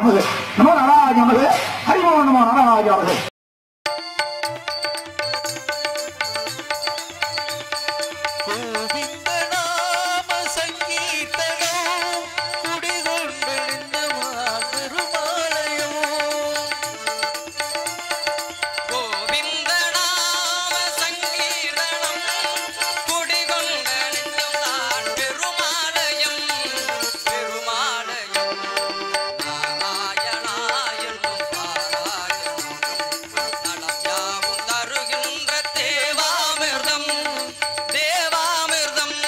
நமது நமோ நாராஜ நமது ஹரிமோ நமோ நாராஜ நமது கோவிந்த நாம சங்கீர்த்தனம் குடிகொண்டெழுந்த பெருமாளையோ கோவிந்த நாம சங்கீர்த்தனம் குடிகொண்டெழுந்த பெருமாளையம் பெருமாளையம் நாராயணாயனும் பாராயணம் நலம் யாவும் தருகின்ற தேவாமிர்தம் தேவாமிர்தம்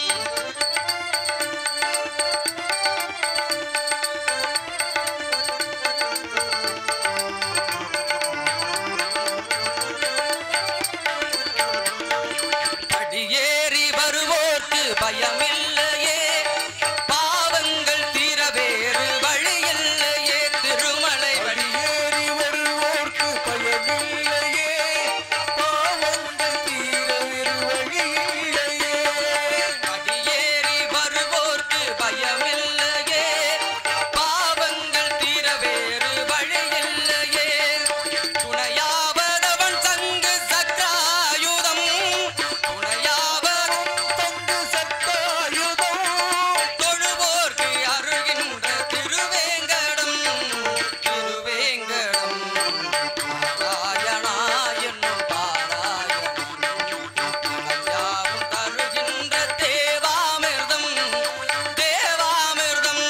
படியேறி வருவோர்க்கு பயமில்லையே பாவங்கள் தீர வேறு வழியில்லையே திருமலை படியேறி வருவோர்க்கு பயமில்லையே பாவங்கள் தீர வேறு வழியில்லையே படியேறி வருவோர்க்கு பயமில்லையே பாவங்கள் தீர வேறு வழியில்லையே துணையாவதவன் தங்கு சக்ராயுதம் துணையாவதன் தங்கு சக்ராயுதம் தொழுவோர்க்கு அருகின்ற திருவேங்கடம் திருவேங்கடம் நாராயணா என்னும் பாராயணம் யாவும் தருகின்ற தேவாமிர்தம் தேவாமிர்தம்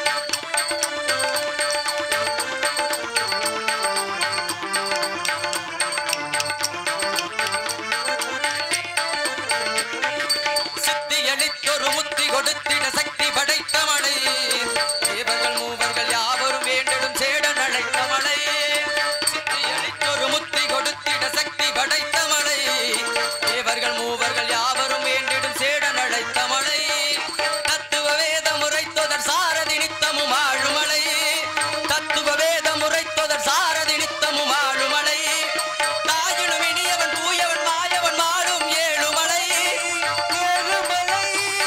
சித்தியளித்தொரு முத்தி கொடுத்திட சக்தி படைத்த மலை தேவர்கள் மூவர்கள் யாவரும் வேண்டிடும் சேடன் அழைத்த மலை சித்தியளித்தொரு முத்தி கொடுத்திட சக்தி படைத்த மலை தேவர்கள் மூவர்கள் யாவரும் வேண்டிடும் சேடன் அழைத்த மலை தத்துவ வேத முறைத்தொதர் சாரதி நித்தமும் ஆழுமலை தத்துவ வேத முறைத்தொதர் சாரதி நித்தமும் ஆழுமலை தாயினும் இனியவன் தூயவன் மாயவன் மாறும் ஏழுமலை ஏழுமலை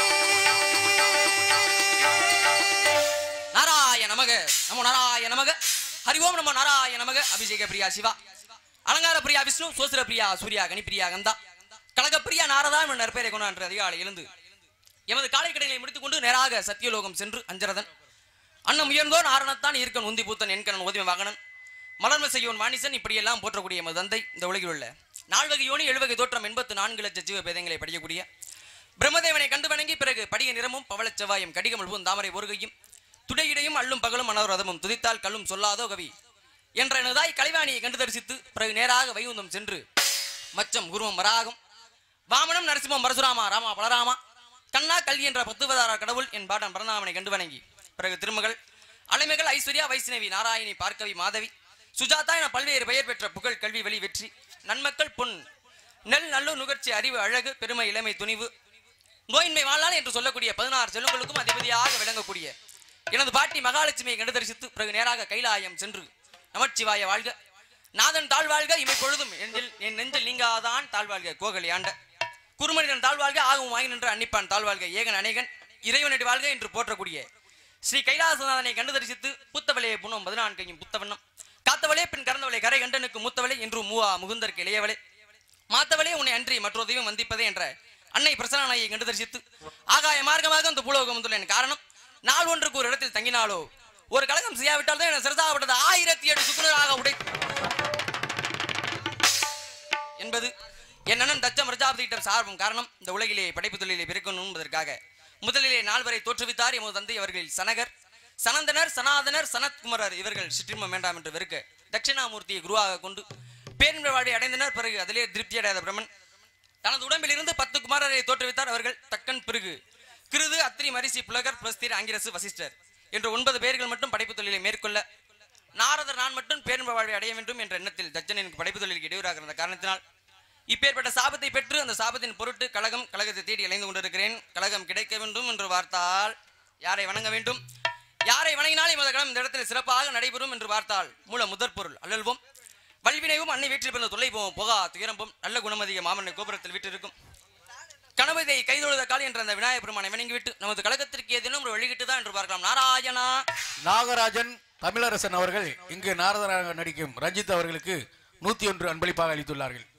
நாராய நமக நமோ நாராய நமக ஹரி ஓம் நமோ நாராய நமக அபிஷேக பிரியா சிவா அலங்கார பிரியா விஷ்ணு சோசிர பிரியா சூர்யா கணிப்பிரியா கந்தா கனக பிரியா நாரதா என்ற நற்பெயரை கொண்டு அன்று அதிகாலை எழுந்து எமது காலை கடைகளை முடித்துக் கொண்டு நேராக சத்தியலோகம் சென்று அஞ்சரதன் அன்னம் உயர்ந்தோன் ஆரணத்தான் இருக்கன் உந்தி பூத்தன் என்கணன் ஓதிமை வாகனன் மலர்ம செய்யோன் மாணிசன் இப்படியெல்லாம் போற்றக்கூடிய எமது தந்தை இந்த உலகில் உள்ள நால்வகை யோனி எழுவகை தோற்றம் எண்பத்து நான்கு லட்ச ஜீவ பேதங்களை படிக்கக்கூடிய பிரம்மதேவனை கண்டு வணங்கி பிறகு படிக நிறமும் பவளச் செவ்வாயும் கடிகமழ்வும் தாமரை ஒருகையும் துடையிடையும் அள்ளும் பகலும் மனோரதமும் துதித்தால் கல்லும் சொல்லாதோ கவி என்ற எனதாய் கலைவாணியை கண்டு தரிசித்து பிறகு நேராக வைகுந்தம் சென்று மச்சம் குருவம் வராகம் வாமனம் நரசிம்மம் பரசுராமா ராமா பலராமா கண்ணா கல்வி என்ற பத்துவதார கடவுள் என் பாட்டன் பரந்தாமனை கண்டு வணங்கி பிறகு திருமகள் அலைமைகள் ஐஸ்வர்யா வைஷ்ணவி நாராயணி பார்க்கவி மாதவி சுஜாதா என பல்வேறு பெயர் பெற்ற புகழ் கல்வி வெளி வெற்றி நன்மக்கள் பொன் நெல் நல்லூர் நுகர்ச்சி அறிவு அழகு பெருமை இளமை துணிவு நோயின்மை வாழ்நாள் என்று சொல்லக்கூடிய பதினாறு செல்வங்களுக்கும் அதிபதியாக விளங்கக்கூடிய எனது பாட்டி மகாலட்சுமியை கண்டு தரிசித்து பிறகு நேராக கைலாயம் சென்று நமச்சிவாய வாழ்க நாதன் தாழ்வாழ்க இமை பொழுதும் நெஞ்சில் என் நெஞ்சில் நீங்காதான் தாழ்வாழ்க கோகலி ஆண்ட குருமனிதன் தாழ்வாழ்க ஆகும் வாங்கி நின்று அன்னிப்பான் தாழ்வாழ்க ஏகன் அநேகன் இறைவனடி வாழ்க என்று போற்றக்கூடிய ஸ்ரீ கைலாசநாதனை கண்டு தரிசித்து புத்தவளையை புண்ணும் பதினான்கையும் புத்தவண்ணம் காத்தவளே பின் கறந்தவளை கரை கண்டனுக்கு மூத்தவளே என்று மூவா முகுந்தருக்கு இளையவளே மாத்தவளே உன்னை அன்றி மற்றொரு தெய்வம் வந்திப்பதே என்ற அன்னை பிரசனானையை கண்டு தரிசித்து ஆகாய மார்க்கமாக அந்த பூலோகம் வந்துள்ளேன் காரணம் நாள் ஒன்றுக்கு ஒரு இடத்தில் தங்கினாலோ ஒரு கழகம் செய்யாவிட்டால் தான் என சிறதாகப்பட்டது ஆயிரத்தி எட்டு சுக்குனராக உடை என்பது என் அண்ணன் தச்சம் பிரஜாபதியிடம் சார்பும் காரணம் இந்த உலகிலே படைப்பு தொழிலை பிறக்கணும் என்பதற்காக முதலிலே நால்வரை தோற்றுவித்தார் எமது தந்தை அவர்கள் சனகர் சனந்தனர் சனாதனர் சனத்குமரர் இவர்கள் சிற்றின்பம் வேண்டாம் என்று வெறுக்க தட்சிணாமூர்த்தியை குருவாக கொண்டு பேரின்ப வாழ்வை அடைந்தனர் பிறகு அதிலே திருப்தி அடையாத பிரம்மன் தனது உடம்பில் இருந்து பத்து குமாரரை தோற்றுவித்தார் அவர்கள் தக்கன் பிறகு கிருது அத்திரி மரிசி புலகர் புலஸ்தீர் ஆங்கிரசு வசிஷ்டர் என்ற ஒன்பது பேர்கள் மட்டும் படைப்பு தொழிலை மேற்கொள்ள நாரதர் நான் மட்டும் பேரின்ப வாழ்வை அடைய வேண்டும் என்ற எண்ணத்தில் தச்சனின் படைப்பு தொழிலுக்கு இடையூறாக இருந்த காரணத்தினால் இப்பேற்பட்ட சாபத்தை பெற்று அந்த சாபத்தின் பொருட்டு கழகம் கழகத்தை தேடி அலைந்து கொண்டிருக்கிறேன் கழகம் கிடைக்க வேண்டும் என்று பார்த்தால் யாரை வணங்க வேண்டும் யாரை வணங்கினால் இந்த கழகம் இந்த இடத்தில் சிறப்பாக நடைபெறும் என்று பார்த்தால் மூல முதற் பொருள் அல்லல்வோம் வல்வினைவும் அன்னை வீட்டில் பிறந்த தொல்லைப்போம் புகா துயரம்பும் நல்ல குணமதிய மாமன்னை கோபுரத்தில் வீட்டிருக்கும் கணபதியை கைதொழுத கால் என்ற அந்த விநாயகப் பெருமானை வணங்கிவிட்டு நமது கழகத்திற்கு ஏதேனும் ஒரு வழிகிட்டு தான் என்று பார்க்கலாம் நாராயணா நாகராஜன் தமிழரசன் அவர்கள் இங்கு நாரதராக நடிக்கும் ரஞ்சித் அவர்களுக்கு நூத்தி ஒன்று அன்பளிப்பாக அளித்துள்ளார்கள்